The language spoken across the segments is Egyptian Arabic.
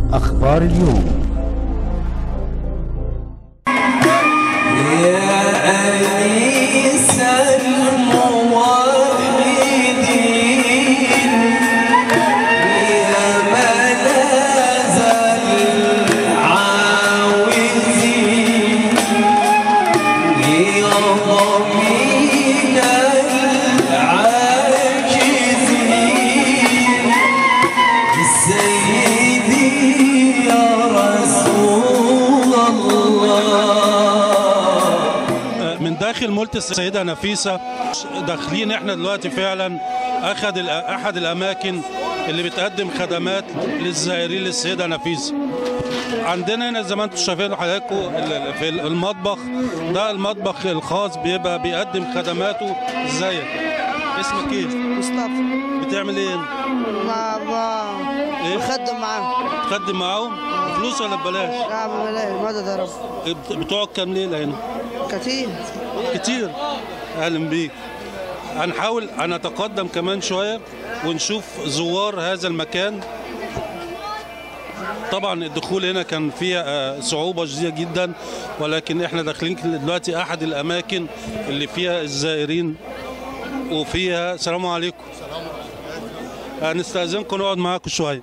أخبار اليوم من داخل مولت السيدة نفيسة داخلين احنا دلوقتي فعلا احد احد الاماكن اللي بتقدم خدمات للزائرين للسيدة نفيسة عندنا هنا زي ما انتم شايفين حضراتكم ال- في المطبخ ده المطبخ الخاص بيبقى بيقدم خدماته ازيك اسمك ايه مصطفى بتعمل ايه ما ما إيه؟ بخدم معاه تقدم معاهم فلوس ولا ببلاش لا بلاش ما تضرب بت- بتقعد كام ليله هنا كتير كتير اهلا بيك هنحاول هنتقدم كمان شويه ونشوف زوار هذا المكان طبعا الدخول هنا كان فيها آه، صعوبه شديده جدا ولكن احنا داخلين دلوقتي احد الاماكن اللي فيها الزائرين وفيها السلام عليكم هنستاذنكم نقعد معاكم شويه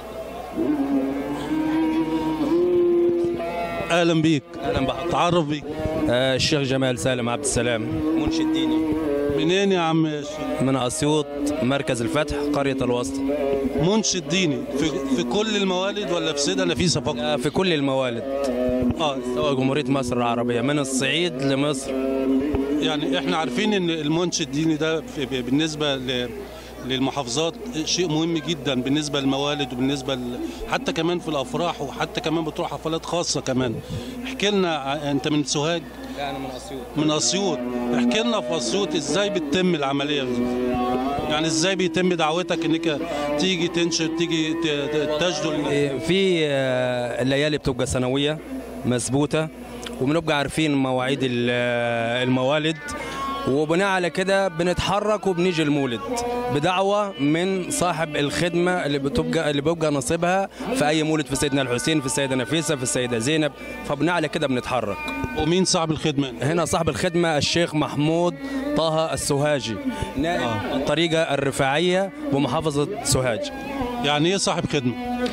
اهلا بيك اهلا بحضرتك تعرف بيك آه الشيخ جمال سالم عبد السلام منشد ديني منين يا عم يا شيخ من اسيوط مركز الفتح قريه الوسط منشد ديني في, في كل الموالد ولا في سيدة نفيسة فقط؟ آه في كل الموالد اه سواء جمهوريه مصر العربيه من الصعيد لمصر يعني احنا عارفين ان المنشد الديني ده في بالنسبة ل للمحافظات شيء مهم جدا بالنسبة للموالد وبالنسبة ل... حتى كمان في الأفراح وحتى كمان بتروح حفلات خاصة كمان احكي لنا ع- أنت من سوهاج لا انا من اسيوط من أسيوط احكي لنا في أسيوط إزاي بتتم العملية دي يعني إزاي بيتم دعوتك إنك تيجي تنشد تيجي ت- ت- تجدل الناس؟ في آه الليالي بتبقى سنويه مثبوته وبنبقى عارفين مواعيد ال- آه، الموالد وبناء على كده بنتحرك وبنيجي المولد بدعوة من صاحب الخدمة اللي بتبقى اللي بيبقى نصيبها في أي مولد في سيدنا الحسين في السيدة نفيسة في السيدة زينب فبناء على كده بنتحرك ومين صاحب الخدمة؟ هنا صاحب الخدمة الشيخ محمود طه السوهاجي نائب الطريقة الرفاعية بمحافظة سوهاج يعني إيه صاحب خدمة؟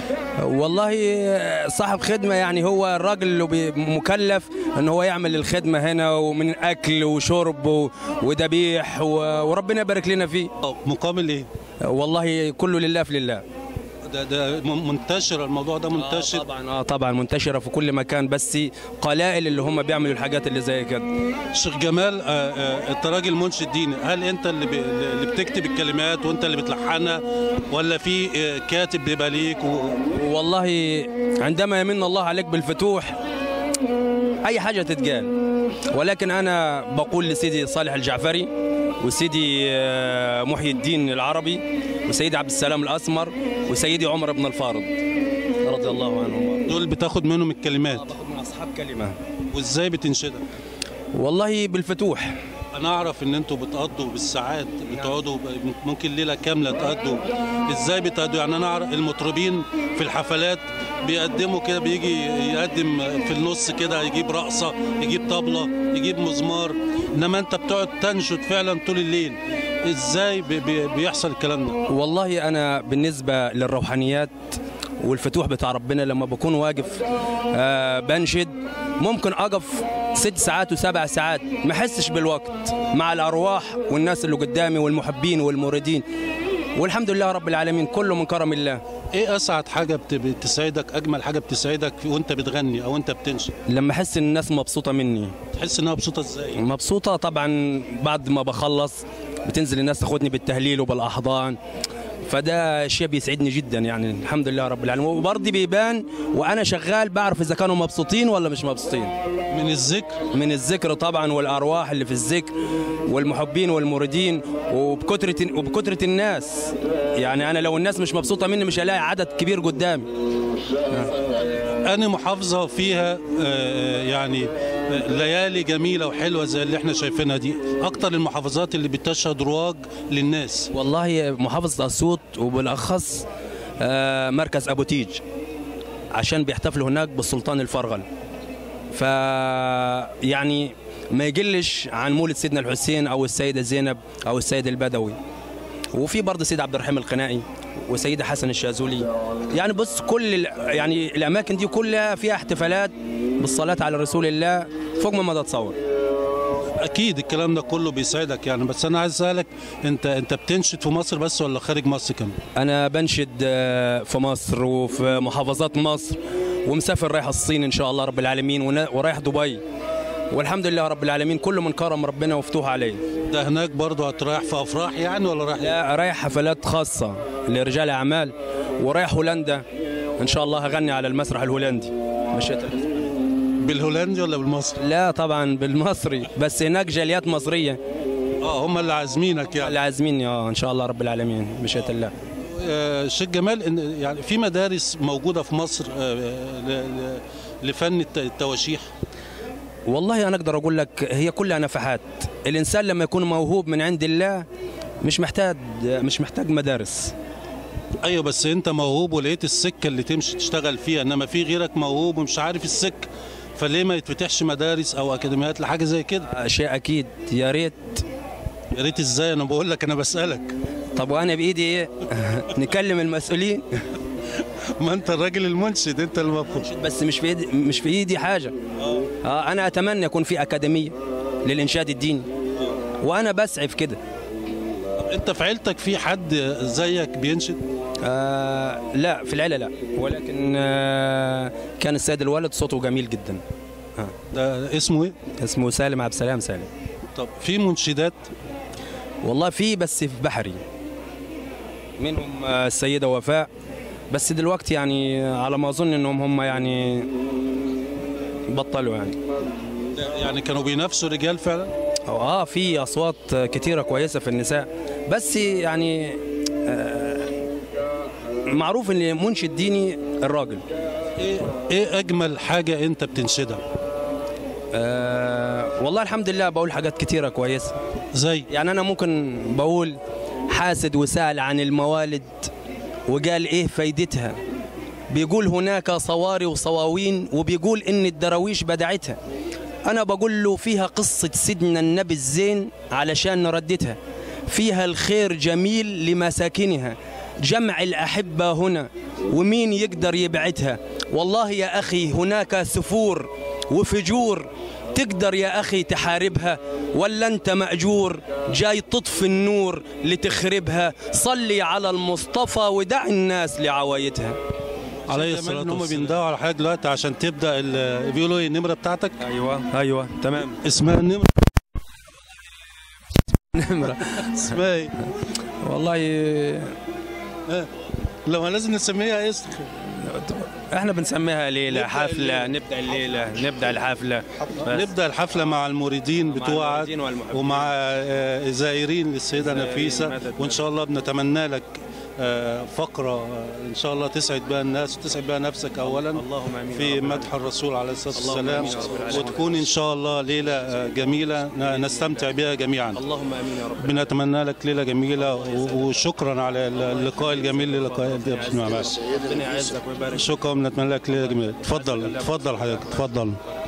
والله صاحب خدمة يعني هو الراجل اللي بي- مكلف ان هو يعمل الخدمة هنا ومن اكل وشرب و- وذبيح و- وربنا يبارك لنا فيه آه، مقابل إيه؟ والله كله لله في لله ده ده م- منتشر الموضوع ده منتشر طبعا اه طبعا منتشرة في كل مكان بس قلائل اللي هم بيعملوا الحاجات اللي زي كده شيخ جمال آه، آه، انت راجل منشد ديني هل انت اللي ب- اللي بتكتب الكلمات وانت اللي بتلحنها ولا في آه، كاتب بيبقى ليك و... والله عندما يمن الله عليك بالفتوح اي حاجه تتقال ولكن انا بقول لسيدي صالح الجعفري وسيدي آه، محي الدين العربي وسيدي عبد السلام الاسمر وسيدي عمر بن الفارض رضي الله عنهم دول بتاخد منهم الكلمات باخد من اصحاب كلمه وازاي بتنشدها والله بالفتوح انا اعرف ان انتوا بتقضوا بالساعات بتقعدوا ب- ممكن ليله كامله تقضوا ازاي بتقضوا يعني انا اعرف المطربين في الحفلات بيقدموا كده بيجي يقدم في النص كده يجيب رقصه يجيب طبله يجيب مزمار انما انت بتقعد تنشد فعلا طول الليل ازاي بي- بي- بيحصل الكلام ده والله انا بالنسبه للروحانيات والفتوح بتاع ربنا لما بكون واقف آه بنشد ممكن اقف ست ساعات وسبع ساعات ما احسش بالوقت مع الارواح والناس اللي قدامي والمحبين والموردين والحمد لله رب العالمين كله من كرم الله ايه اسعد حاجه بت- بتسعدك اجمل حاجه بتسعدك وانت بتغني او انت بتنشد لما احس ان الناس مبسوطه مني تحس انها مبسوطه ازاي مبسوطه طبعا بعد ما بخلص بتنزل الناس تاخدني بالتهليل وبالاحضان فده شيء بيسعدني جدا يعني الحمد لله رب العالمين وبرضه بيبان وانا شغال بعرف اذا كانوا مبسوطين ولا مش مبسوطين من الذكر من الذكر طبعا والارواح اللي في الذكر والمحبين والموردين وبكثره وبكثره الناس يعني انا لو الناس مش مبسوطه مني مش هلاقي عدد كبير قدامي أنا محافظة فيها آه، يعني آه، ليالي جميلة وحلوة زي اللي احنا شايفينها دي أكتر المحافظات اللي بتشهد رواج للناس والله محافظه اسيوط وبالاخص آه، مركز ابو تيج عشان بيحتفلوا هناك بالسلطان الفرغل ف يعني ما يقلش عن مولد سيدنا الحسين او السيده زينب او السيد البدوي وفي برضه سيد عبد الرحيم القنائي وسيدة حسن الشاذولي يعني بص كل ال- يعني الاماكن دي كلها فيها احتفالات بالصلاه على رسول الله فوق ما تتصور اكيد الكلام ده كله بيساعدك يعني بس انا عايز اسالك انت انت بتنشد في مصر بس ولا خارج مصر كمان انا بنشد آه، في مصر وفي محافظات مصر ومسافر رايح الصين ان شاء الله رب العالمين ونا- ورايح دبي والحمد لله رب العالمين كل من كرم ربنا وفتوح عليه ده هناك برضه هترايح في افراح يعني ولا رايح لا رايح حفلات خاصة لرجال أعمال ورايح هولندا إن شاء الله هغني على المسرح الهولندي مشيت بالهولندي ولا بالمصري لا طبعا بالمصري بس هناك جاليات مصرية اه هم اللي عازمينك يعني اللي عازميني اه ان شاء الله رب العالمين مشيئة الله آه، شيخ جمال إن يعني في مدارس موجوده في مصر آه، ل- ل- لفن الت- التواشيح والله انا اقدر اقول لك هي كلها نفحات الانسان لما يكون موهوب من عند الله مش محتاج مش محتاج مدارس ايوه بس انت موهوب ولقيت السكه اللي تمشي تشتغل فيها انما في غيرك موهوب ومش عارف السكه فليه ما يتفتحش مدارس او اكاديميات لحاجه زي كده شيء اكيد يا ريت يا ريت ازاي انا بقول لك انا بسالك طب وانا بايدي ايه نكلم المسؤولين ما انت الراجل المنشد انت المفروض بس مش في ايدي مش في ايدي حاجه اه انا اتمنى يكون في اكاديميه للانشاد الديني وانا بسعى في كده انت في عيلتك في حد زيك بينشد آه لا في العيله لا ولكن آه كان السيد الوالد صوته جميل جدا ده اسمه ايه اسمه سالم عبد السلام سالم طب في منشدات والله في بس في بحري منهم آه السيده وفاء بس دلوقتي يعني على ما اظن انهم هم يعني بطلوا يعني يعني كانوا بينافسوا رجال فعلا اه في اصوات كتيره كويسه في النساء بس يعني آه، معروف ان منشد ديني الراجل ايه ايه اجمل حاجه انت بتنشدها آه والله الحمد لله بقول حاجات كتيره كويسه زي يعني انا ممكن بقول حاسد وسال عن الموالد وقال ايه فايدتها بيقول هناك صواري وصواوين وبيقول ان الدراويش بدعتها انا بقول له فيها قصة سيدنا النبي الزين علشان نرددها فيها الخير جميل لمساكنها جمع الأحبة هنا ومين يقدر يبعدها والله يا أخي هناك سفور وفجور تقدر يا أخي تحاربها ولا أنت مأجور جاي تطفي النور لتخربها صلي على المصطفى ودع الناس لعوايتها عليه الصلاه هم بيندهوا على حاجه دلوقتي عشان تبدا ال- بيقولوا ايه النمره بتاعتك أيوة أيوة تمام اسمها النمره نمرة اسمها ايه والله لو لازم نسميها اسم احنا بنسميها ليلة نبدأ حفلة نبدأ الليلة نبدأ الحفلة بس. نبدا الحفله مع المريدين بتوعك المريدين والمحبين. ومع آه، زائرين للسيده زائرين نفيسه مدد. وان شاء الله بنتمنى لك آه، فقره آه، ان شاء الله تسعد بها الناس وتسعد بها نفسك اولا اللهم آمين في يا رب مدح الرسول عليه الصلاه اللهم والسلام آمين يا رب العالمين. وتكون ان شاء الله ليله آه، جميله ن- نستمتع بها جميعا اللهم امين يا رب بنتمنى لك ليله جميله و- وشكرا على اللقاء الجميل للقاء ربنا يعزك ويبارك شكرا بنتمنى لك ليله جميله تفضل تفضل حضرتك تفضل